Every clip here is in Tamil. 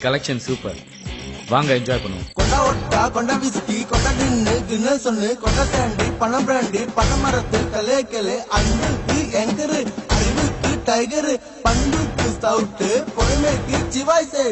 கலெக்ஷன் சூப்பர் வாங்க என்ஜாய் பண்ணுவோம் கொண்ட ஒட்டா கொண்ட விஸ்கி கொண்ட டின்னு கிண்ண சொன்னு கொண்ட சாண்டி பணம் பிராண்டி பண மரத்து கலே கலே அன்புக்கு எங்கரு அறிவுக்கு டைகரு பண்புக்கு சவுட்டு பொறுமைக்கு சிவாய்சே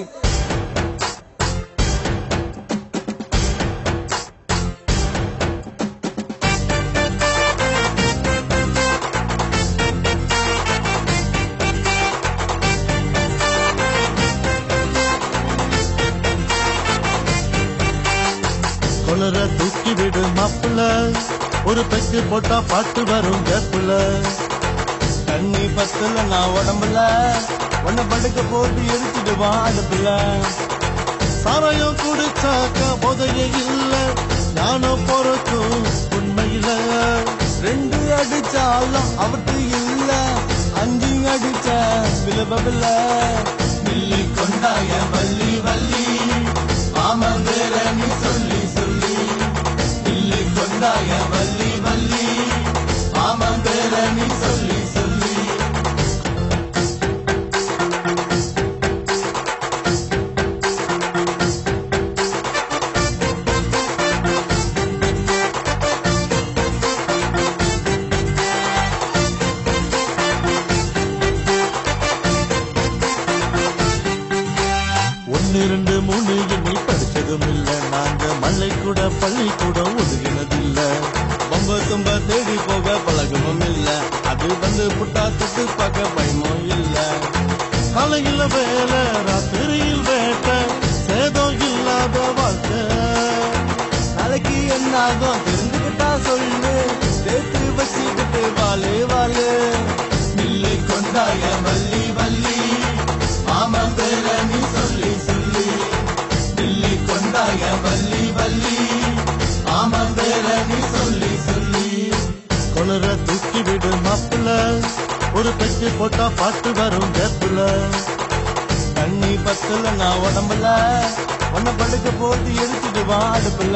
கொளற தூக்கி விடு மாப்பிள்ள ஒரு பெக்கு போட்டா பாட்டு வரும் கேப்புல தண்ணி பத்துல நான் உடம்புல உன்னை படுக்க போட்டு எரிச்சிடுவான் அடுப்புல சாராயம் குடிச்சாக்க போதைய இல்ல ஞானம் பொறுக்கும் உண்மையில ரெண்டு அடிச்சாலும் அவட்டு இல்ல அஞ்சு அடிச்ச விலபவில்ல மில்லி கொண்டாய வள்ளி வள்ளி ஆமா வேற நீ சொல்லி சொல்லி மில்லி கொண்டாய வள்ளி வள்ளி ஆமா வேற நீ சொல்லி சொல்லி ஒன்னு ரெண்டு மூணு எண்ணி படிச்சதும் இல்ல நாங்க மல்லை கூட பள்ளி கூட ஒதுங்கினதில்ல பொம்ப தும்ப தேடி போக பழக்கமும் இல்ல அது வந்து புட்டா தொட்டு பார்க்க பயமும் இல்ல காலையில வேலை ராத்திரியில் வேட்டை சேதம் இல்லாத வாழ்க்கை நாளைக்கு என்னாகும் தெரிஞ்சுக்கிட்டா சொல்லு சேர்த்து வச்சுக்கிட்டு வாழு வாழு மில்லி கொண்டாய வள்ளி வள்ளி ஆமா பேர நீ சொல்லி சொல்லி மில்லி கொண்டாய வள்ளி வள்ளி ஆமா பேர நீ சொல்லி சொல்லி கொளற தூக்கி விடு மாப்பிள்ள ஒரு பெக்கு போட்டா பாட்டு வரும் கேப்புல தண்ணி பத்துல நான் உடம்புல உன்னை படுக்க போட்டு எரிச்சிடுவான் அடுப்புல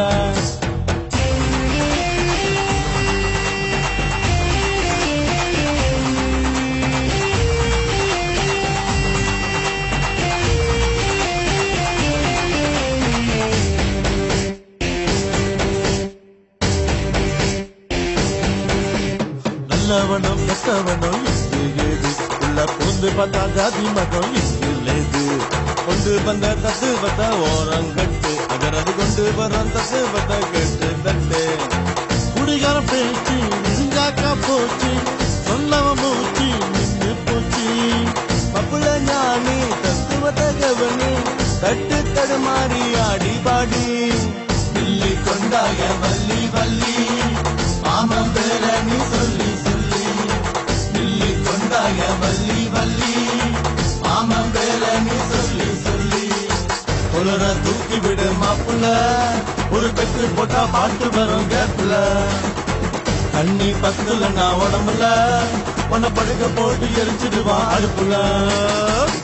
நல்லவனும் கெட்டவனும் இங்கு ஏது உள்ள பூந்து பார்த்தா ஜாதி மதம் இங்கு லேது கொண்டு வந்த தத்துவத்தை ஓரம் கட்டு அகரது கொண்டு வரும் தத்துவத்தை கெட்டு தட்டு குடிகார பேச்சு நெருங்காக்கா போச்சு சொன்னவன் மூச்சு நின்று போச்சு பப்புல ஞானி தத்துவத்தை கவனி தட்டு தடுமாறி ஆடி பாடி மில்லி கொண்டாய வள்ளி வள்ளி ஆமம் பேர நீ சொல்லி சொல்லி மில்லி கொண்டாய வள்ளி வள்ளி ஆமம் பேர நீ சொல்லி சொல்லி கொளற தூக்கி விடு மாப்பிள்ள ஒரு பெக்கு போட்டா பாட்டு வரும் கேப்புல தண்ணி பத்துல நான் உடம்புல உன்னை படுக்க போட்டு எரிச்சிடுவான் அடுப்புல